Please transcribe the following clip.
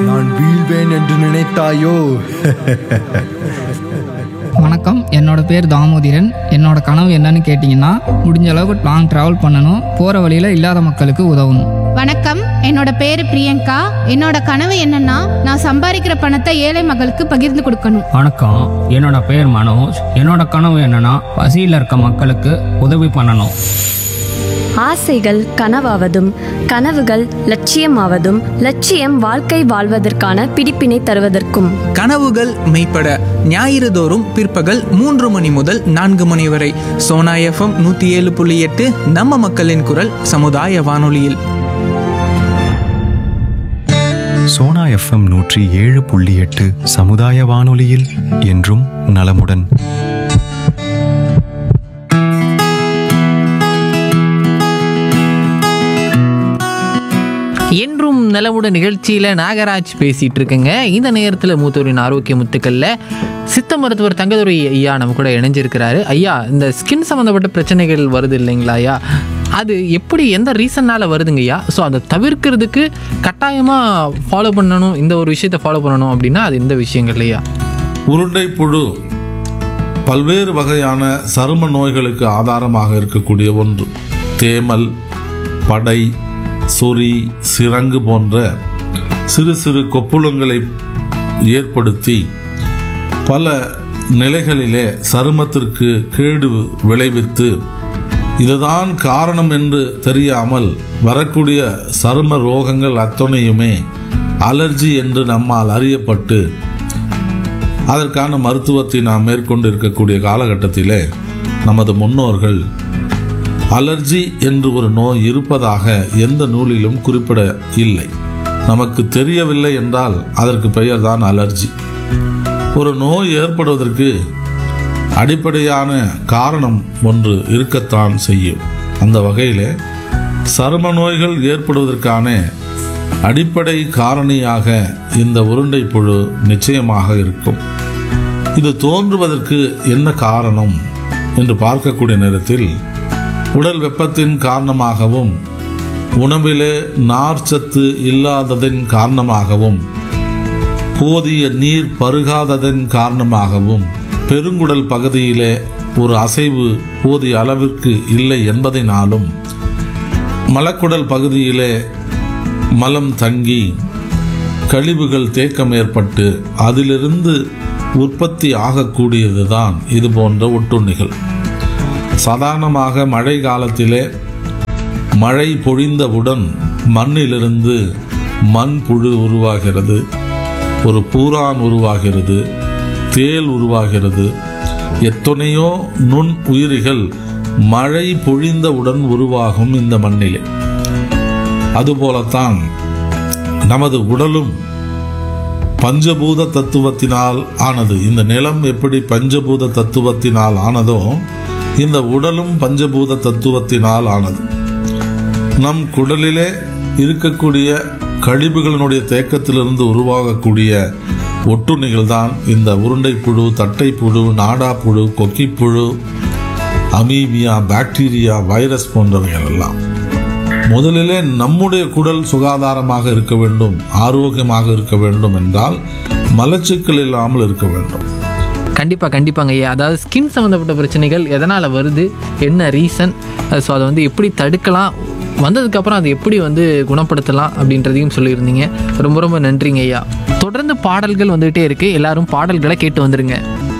நான் வீழ்வேன் என்று நினைத்தாயோ வணக்கம் என்னோட பேர் தாமோதிரன் என்னோட கனவு என்னன்னு கேட்டிங்கன்னா முடிஞ்ச அளவுக்கு லாங் ட்ராவல் பண்ணணும் போகிற வழியில் இல்லாத மக்களுக்கு உதவணும் வணக்கம் என்னோட பேரு பிரியங்கா என்னோட கனவு என்னன்னா நான் சம்பாதிக்கிற பணத்தை ஏழை மகளுக்கு பகிர்ந்து கொடுக்கணும் வணக்கம் என்னோட பேர் மனோஜ் என்னோட கனவு என்னன்னா பசியில் இருக்க மக்களுக்கு உதவி பண்ணணும் ஆசைகள் கனவாவதும் கனவுகள் லட்சியமாவதும் லட்சியம் வாழ்க்கை வாழ்வதற்கான பிடிப்பினை தருவதற்கும் கனவுகள் மெய்ப்பட ஞாயிறு தோறும் பிற்பகல் மூன்று மணி முதல் நான்கு மணி வரை சோனா எஃப்எம் நூற்றி ஏழு புள்ளி எட்டு நம்ம மக்களின் குரல் சமுதாய வானொலியில் சோனா எஃப்எம் நூற்றி ஏழு புள்ளி எட்டு சமுதாய வானொலியில் என்றும் நலமுடன் என்றும் நிலவுட நிகழ்ச்சியில் நாகராஜ் பேசிகிட்டு இருக்கேங்க இந்த நேரத்தில் மூத்தோரின் ஆரோக்கிய முத்துக்களில் சித்த மருத்துவர் தங்கதுரை ஐயா நம்ம கூட இணைஞ்சிருக்கிறாரு ஐயா இந்த ஸ்கின் சம்மந்தப்பட்ட பிரச்சனைகள் வருது இல்லைங்களா ஐயா அது எப்படி எந்த ரீசன்னால் வருதுங்க ஐயா ஸோ அதை தவிர்க்கிறதுக்கு கட்டாயமாக ஃபாலோ பண்ணணும் இந்த ஒரு விஷயத்தை ஃபாலோ பண்ணணும் அப்படின்னா அது இந்த விஷயங்கள் ஐயா உருண்டை புழு பல்வேறு வகையான சரும நோய்களுக்கு ஆதாரமாக இருக்கக்கூடிய ஒன்று தேமல் படை சொறி சிரங்கு போன்ற சிறு சிறு கொப்புளங்களை ஏற்படுத்தி பல நிலைகளிலே சருமத்திற்கு கேடு விளைவித்து இதுதான் காரணம் என்று தெரியாமல் வரக்கூடிய சரும ரோகங்கள் அத்தனையுமே அலர்ஜி என்று நம்மால் அறியப்பட்டு அதற்கான மருத்துவத்தை நாம் மேற்கொண்டு இருக்கக்கூடிய காலகட்டத்திலே நமது முன்னோர்கள் அலர்ஜி என்று ஒரு நோய் இருப்பதாக எந்த நூலிலும் குறிப்பிட இல்லை நமக்கு தெரியவில்லை என்றால் அதற்கு பெயர்தான் அலர்ஜி ஒரு நோய் ஏற்படுவதற்கு அடிப்படையான காரணம் ஒன்று இருக்கத்தான் செய்யும் அந்த வகையிலே சரும நோய்கள் ஏற்படுவதற்கான அடிப்படை காரணியாக இந்த உருண்டை புழு நிச்சயமாக இருக்கும் இது தோன்றுவதற்கு என்ன காரணம் என்று பார்க்கக்கூடிய நேரத்தில் உடல் வெப்பத்தின் காரணமாகவும் உணவிலே நார்ச்சத்து இல்லாததன் காரணமாகவும் போதிய நீர் பருகாததன் காரணமாகவும் பெருங்குடல் பகுதியிலே ஒரு அசைவு போதிய அளவிற்கு இல்லை என்பதினாலும் மலக்குடல் பகுதியிலே மலம் தங்கி கழிவுகள் தேக்கம் ஏற்பட்டு அதிலிருந்து உற்பத்தி ஆகக்கூடியதுதான் இது போன்ற ஒட்டுண்ணிகள் சாதாரணமாக மழை காலத்திலே மழை பொழிந்தவுடன் மண்ணிலிருந்து மண் புழு உருவாகிறது ஒரு பூரான் உருவாகிறது தேல் உருவாகிறது எத்தனையோ நுண் உயிரிகள் மழை பொழிந்தவுடன் உருவாகும் இந்த மண்ணிலே அதுபோலத்தான் நமது உடலும் பஞ்சபூத தத்துவத்தினால் ஆனது இந்த நிலம் எப்படி பஞ்சபூத தத்துவத்தினால் ஆனதோ இந்த உடலும் பஞ்சபூத தத்துவத்தினால் ஆனது நம் குடலிலே இருக்கக்கூடிய கழிவுகளினுடைய தேக்கத்திலிருந்து உருவாகக்கூடிய ஒட்டுண்ணிகள் தான் இந்த உருண்டை புழு தட்டை புழு நாடா புழு கொக்கிப்புழு அமீபியா பாக்டீரியா வைரஸ் போன்றவைகள் எல்லாம் முதலிலே நம்முடைய குடல் சுகாதாரமாக இருக்க வேண்டும் ஆரோக்கியமாக இருக்க வேண்டும் என்றால் மலச்சிக்கல் இல்லாமல் இருக்க வேண்டும் கண்டிப்பாக கண்டிப்பாங்க ஐயா அதாவது ஸ்கின் சம்மந்தப்பட்ட பிரச்சனைகள் எதனால் வருது என்ன ரீசன் ஸோ அதை வந்து எப்படி தடுக்கலாம் வந்ததுக்கப்புறம் அதை எப்படி வந்து குணப்படுத்தலாம் அப்படின்றதையும் சொல்லியிருந்தீங்க ரொம்ப ரொம்ப நன்றிங்க ஐயா தொடர்ந்து பாடல்கள் வந்துகிட்டே இருக்கு எல்லாரும் பாடல்களை கேட்டு வந்துருங்க